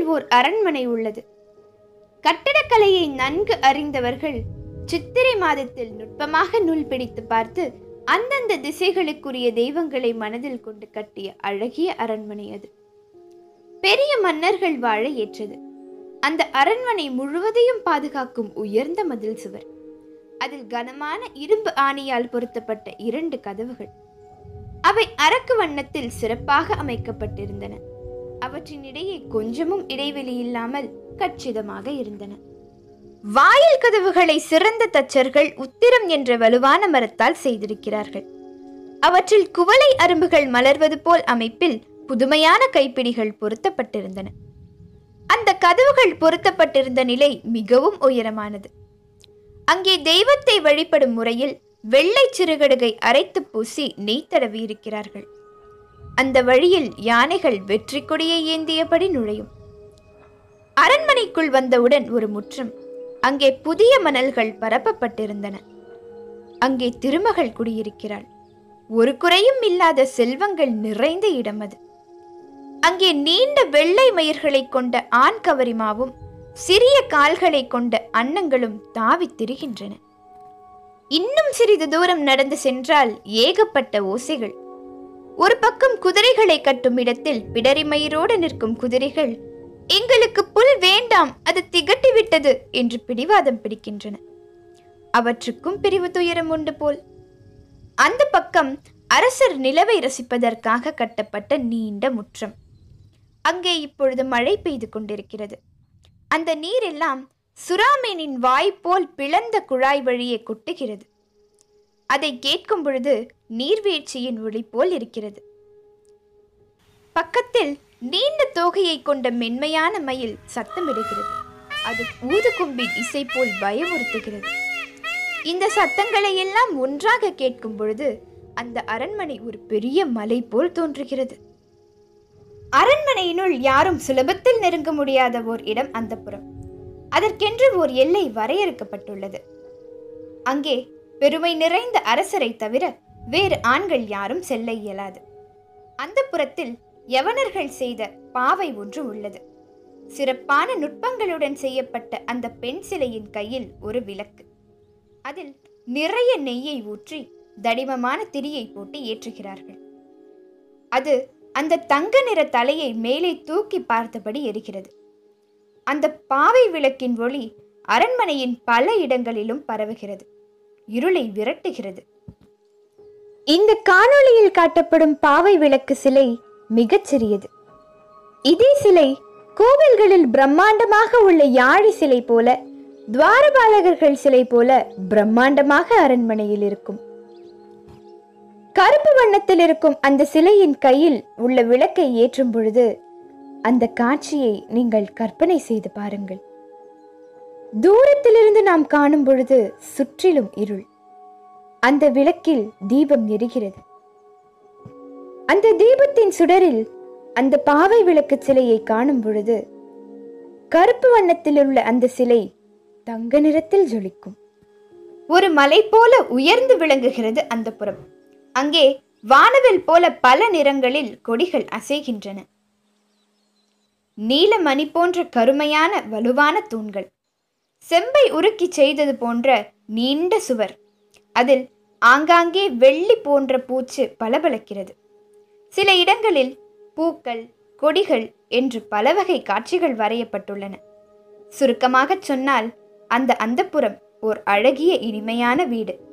ஓர் அரண்மனை உள்ளது கட்டடக்கலையை நன்கு அறிந்தவர்கள் சித்திரை மாதத்தில் நுட்பமாக நூல் பிடித்து பார்த்து அந்தந்த திசைகளுக்குரிய தெய்வங்களை மனதில் கொண்டு கட்டிய அழகிய அரண்மனை அது பெரிய மன்னர்கள் வாழ ஏற்றது அந்த அரண்மனை முழுவதையும் பாதுகாக்கும் உயர்ந்த மதில் சுவர் அதில் கனமான இரும்பு ஆணியால் பொருத்தப்பட்ட இரண்டு கதவுகள் அவை அரக்கு வண்ணத்தில் சிறப்பாக அமைக்கப்பட்டிருந்தன அவற்றினிடையே கொஞ்சமும் இடைவெளி இல்லாமல் கச்சிதமாக இருந்தன வாயில் கதவுகளை சிறந்த தச்சர்கள் உத்திரம் என்ற வலுவான மரத்தால் செய்திருக்கிறார்கள் அவற்றில் குவளை அரும்புகள் மலர்வது போல் அமைப்பில் புதுமையான கைப்பிடிகள் பொருத்தப்பட்டிருந்தன அந்த கதவுகள் பொருத்தப்பட்டிருந்த நிலை மிகவும் உயரமானது அங்கே தெய்வத்தை வழிபடும் முறையில் வெள்ளை சிறுகடுகை அரைத்து பூசி நெய் தடவி இருக்கிறார்கள் அந்த வழியில் யானைகள் வெற்றி கொடியை ஏந்தியபடி நுழையும் அரண்மனைக்குள் வந்தவுடன் ஒரு முற்றம் அங்கே புதிய மணல்கள் பரப்பப்பட்டிருந்தன அங்கே திருமகள் குடியிருக்கிறாள் ஒரு குறையும் இல்லாத செல்வங்கள் நிறைந்த இடம் அது அங்கே நீண்ட வெள்ளை மயிர்களை கொண்ட ஆண் கவரிமாவும் சிறிய கால்களை கொண்ட அன்னங்களும் தாவித் திரிகின்றன இன்னும் சிறிது தூரம் நடந்து சென்றால் ஏகப்பட்ட ஓசைகள் ஒரு பக்கம் குதிரைகளை கட்டும் இடத்தில் பிடரிமயிரோடு நிற்கும் குதிரைகள் எங்களுக்கு புல் வேண்டாம் அது திகட்டி விட்டது என்று பிடிவாதம் பிடிக்கின்றன அவற்றுக்கும் பிரிவு துயரம் உண்டு போல் அந்த பக்கம் அரசர் நிலவை ரசிப்பதற்காக கட்டப்பட்ட நீண்ட முற்றம் அங்கே இப்பொழுது மழை பெய்து கொண்டிருக்கிறது அந்த நீரெல்லாம் சுறாமீனின் வாய் போல் பிளந்த குழாய் வழியே கொட்டுகிறது அதை கேட்கும் பொழுது நீர்வீழ்ச்சியின் ஒளி போல் இருக்கிறது பக்கத்தில் நீண்ட தோகையை கொண்ட மென்மையான மயில் சத்தமிடுகிறது அது ஊதுகும்பின் இசை போல் பயமுறுத்துகிறது இந்த சத்தங்களை எல்லாம் ஒன்றாக கேட்கும் பொழுது அந்த அரண்மனை ஒரு பெரிய மலை போல் தோன்றுகிறது அரண்மனையினுள் யாரும் சுலபத்தில் நெருங்க முடியாத ஓர் இடம் அந்தப்புறம் அதற்கென்று ஓர் எல்லை வரையறுக்கப்பட்டுள்ளது அங்கே பெருமை நிறைந்த அரசரை தவிர வேறு ஆண்கள் யாரும் செல்ல இயலாது அந்த புறத்தில் யவனர்கள் செய்த பாவை ஒன்று உள்ளது சிறப்பான நுட்பங்களுடன் செய்யப்பட்ட அந்த பெண் சிலையின் கையில் ஒரு விளக்கு அதில் நிறைய நெய்யை ஊற்றி தடிமமான திரியை போட்டு ஏற்றுகிறார்கள் அது அந்த தங்க நிற தலையை மேலே தூக்கி பார்த்தபடி எரிகிறது அந்த பாவை விளக்கின் ஒளி அரண்மனையின் பல இடங்களிலும் பரவுகிறது இருளை விரட்டுகிறது இந்த காணொளியில் காட்டப்படும் பாவை விளக்கு சிலை மிகச் சிறியது இதே சிலை கோவில்களில் பிரம்மாண்டமாக உள்ள யாழி சிலை போல துவாரபாலகர்கள் சிலை போல பிரம்மாண்டமாக அரண்மனையில் இருக்கும் கருப்பு வண்ணத்தில் இருக்கும் அந்த சிலையின் கையில் உள்ள விளக்கை ஏற்றும் பொழுது அந்த காட்சியை நீங்கள் கற்பனை செய்து பாருங்கள் தூரத்திலிருந்து நாம் காணும் பொழுது சுற்றிலும் இருள் அந்த விளக்கில் தீபம் எரிகிறது அந்த தீபத்தின் சுடரில் அந்த பாவை விளக்கு சிலையை காணும் பொழுது கருப்பு வண்ணத்தில் உள்ள அந்த சிலை தங்க நிறத்தில் ஜொலிக்கும் ஒரு மலை போல உயர்ந்து விளங்குகிறது அந்த புறம் அங்கே வானவில் போல பல நிறங்களில் கொடிகள் அசைகின்றன நீலமணி போன்ற கருமையான வலுவான தூண்கள் செம்பை உருக்கி செய்தது போன்ற நீண்ட சுவர் அதில் ஆங்காங்கே வெள்ளி போன்ற பூச்சு பளபளக்கிறது சில இடங்களில் பூக்கள் கொடிகள் என்று பல வகை காட்சிகள் வரையப்பட்டுள்ளன சுருக்கமாகச் சொன்னால் அந்த அந்தப்புறம் ஓர் அழகிய இனிமையான வீடு